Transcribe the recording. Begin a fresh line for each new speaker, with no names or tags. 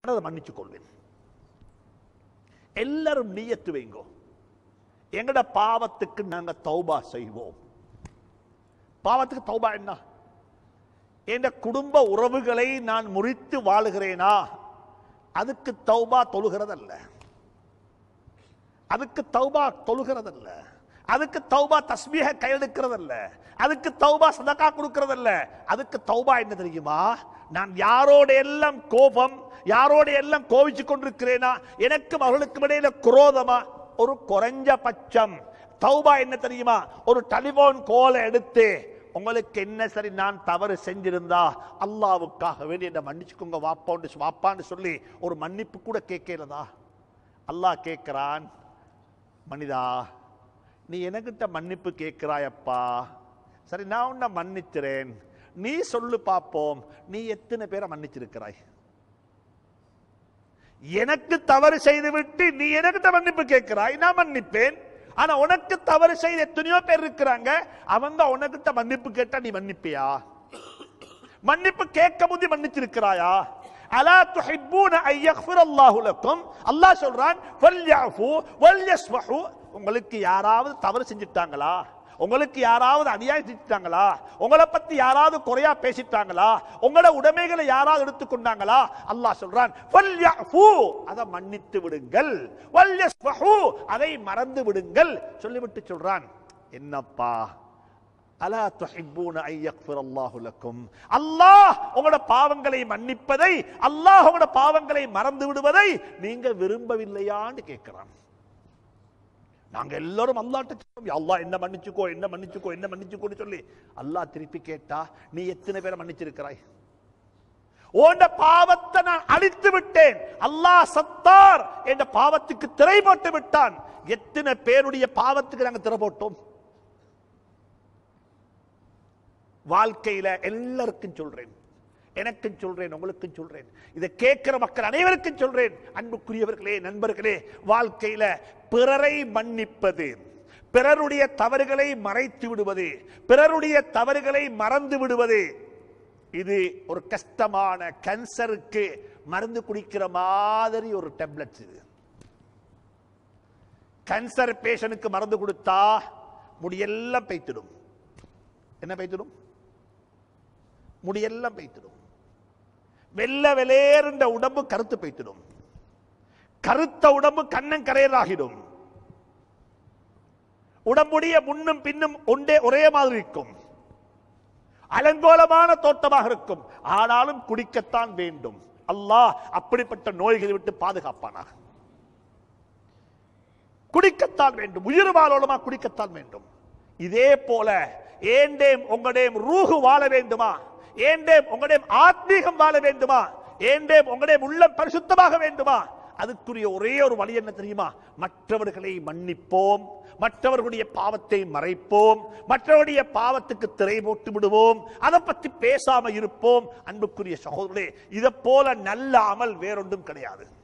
அதை மன்னிச்சு கொள்வேன் எல்லாரும் நீயத்து வைங்கோ எங்கட பாவத்துக்கு நாங்க தௌபா செய்வோம் பாவத்துக்கு தௌபா என்ன என் குடும்ப உறவுகளை நான் முறித்து வாழுகிறேனா அதுக்கு தௌபா தொழுகிறதல்ல அதுக்கு தௌபா தொழுகிறதல்ல அதுக்கு தௌபா தஸ்மீக கையெடுக்கிறதல்ல அதுக்கு தௌபா சதக்கா கொடுக்கிறதல்ல அதுக்கு தௌபா என்ன தெரியுமா நான் யாரோட எல்லாம் கோபம் யாரோட எல்லாம் கோவிச்சு கொண்டிருக்கிறேனா எனக்கும் அவர்களுக்கும் இடையில குரோதமா ஒரு குறைஞ்ச பட்சம் தௌபா என்ன தெரியுமா ஒரு டெலிபோன் கோலை எடுத்து உங்களுக்கு என்ன சரி நான் தவறு செஞ்சிருந்தா அல்லாவுக்காக வேண்டி என்ன மன்னிச்சுக்கோங்க வாப்பான்னு வாப்பான்னு சொல்லி ஒரு மன்னிப்பு கூட கேட்கிறதா அல்லாஹ் கேட்கிறான் மனிதா நீ எனக்கிட்ட மன்னிப்பு கேட்கிறாயப்பா சரி நான் உன்னை மன்னிக்கிறேன் நீ சொல்லு பார்ப்போம் நீ எத்தனை பேரை மன்னிச்சிருக்கிறாய் எனக்கு தவறு செய்துவிட்டு நீ எனக்கிட்ட மன்னிப்பு கேட்கிறாய் நான் மன்னிப்பேன் ஆனா உனக்கு தவறு செய்த எத்தனையோ பேர் இருக்கிறாங்க அவங்க உனக்கிட்ட மன்னிப்பு கேட்டா நீ மன்னிப்பியா மன்னிப்பு கேட்க முந்தி மன்னிச்சிருக்கிறாயா அலா துஹிப்பூன ஐ யக்ஃபிரல்லாஹு லக்கும் அல்லாஹ் சொல்றான் ஃபல்யஃபு வல்யஸ்மஹு உங்களுக்கு யாராவது தவறு செஞ்சிட்டாங்களா உங்களுக்கு யாராவது அநியாயம் செஞ்சிட்டாங்களா உங்களை பத்தி யாராவது குறையா பேசிட்டாங்களா உங்களோட உடைமைகளை யாராவது எடுத்துக்கொண்டாங்களா அல்லாஹ் சொல்றான் ஃபல்யஃபு அதை மன்னித்து விடுங்கள் வல்யஸ்மஹு அதை மறந்து விடுங்கள் சொல்லிவிட்டு சொல்றான் என்னப்பா அலா துஹிப்பூன ஐ யக்ஃபிரல்லாஹு லக்கும் அல்லாஹ் உங்களோட பாவங்களை மன்னிப்பதை அல்லாஹ் உங்களோட பாவங்களை மறந்து விடுவதை நீங்க விரும்பவில்லையான்னு கேட்கிறான் நாங்க எல்லாரும் அல்லாட்ட சொல்றோம் "யா அல்லாஹ் என்ன மன்னிச்சுக்கோ என்ன மன்னிச்சுக்கோ என்ன மன்னிச்சுக்கோன்னு சொல்லி அல்லாஹ் திருப்பி கேட்டா நீ எத்தனை பேரை மன்னிச்சிருக்கிறாய் உன்ட பாவத்தை நான் அழித்து விட்டேன் அல்லாஹ் சத்தார் என்ற பாவத்துக்கு திரை போட்டு விட்டான் எத்தனை பேருடைய பாவத்துக்கு நாங்க திரை போட்டோம் வாழ்க்கையில எல்லாருக்கும் சொல்றேன் எனக்கும் சொல்றேன் உங்களுக்கும் சொல்றேன் இதை கேட்கிற மக்கள் அனைவருக்கும் சொல்றேன் அன்புக்குரியவர்களே நண்பர்களே வாழ்க்கையில பிறரை மன்னிப்பது பிறருடைய தவறுகளை மறைத்து விடுவது பிறருடைய தவறுகளை மறந்து விடுவது இது ஒரு கஷ்டமான கேன்சருக்கு மருந்து குடிக்கிற மாதிரி ஒரு டேப்லெட்ஸ் இது கேன்சர் பேஷனுக்கு மருந்து கொடுத்தா முடியெல்லாம் பைத்திடும் என்ன பைத்திடும் முடியெல்லாம் பைத்திடும் வெள்ள வெளேறுண்ட உடம்பு கருத்து பைத்திடும் கருத்த உடம்பு கண்ணன் கரையலாகிடும் உடம்புடைய முன்னும் பின்னும் ஒன்றே ஒரே மாதிரி இருக்கும் அலங்கோலமான தோட்டமாக இருக்கும் ஆனாலும் குடிக்கத்தான் வேண்டும் அல்லாஹ் அப்படிப்பட்ட நோய்களை விட்டு பாதுகாப்பானாக குடிக்கத்தான் வேண்டும் உயிர் வாழோலமா குடிக்கத்தான் வேண்டும் இதே போல ஏண்டேம் உங்களுடையும் ரூஹு வாழ வேண்டுமா ஏண்டேம் உங்களுடையும் ஆத்மீகம் வாழ வேண்டுமா ஏண்டேம் உங்களுடையும் உள்ளம் பரிசுத்தமாக வேண்டுமா அதுக்குரிய ஒரே ஒரு வழி என்ன தெரியுமா மற்றவர்களை மன்னிப்போம் மற்றவர்களுடைய பாவத்தை மறைப்போம் மற்றவருடைய பாவத்துக்கு திரை போட்டு விடுவோம் அதை பத்தி பேசாம இருப்போம் அன்புக்குரிய சகோதரர்களே இதை போல நல்ல அமல் வேறொன்றும் கிடையாது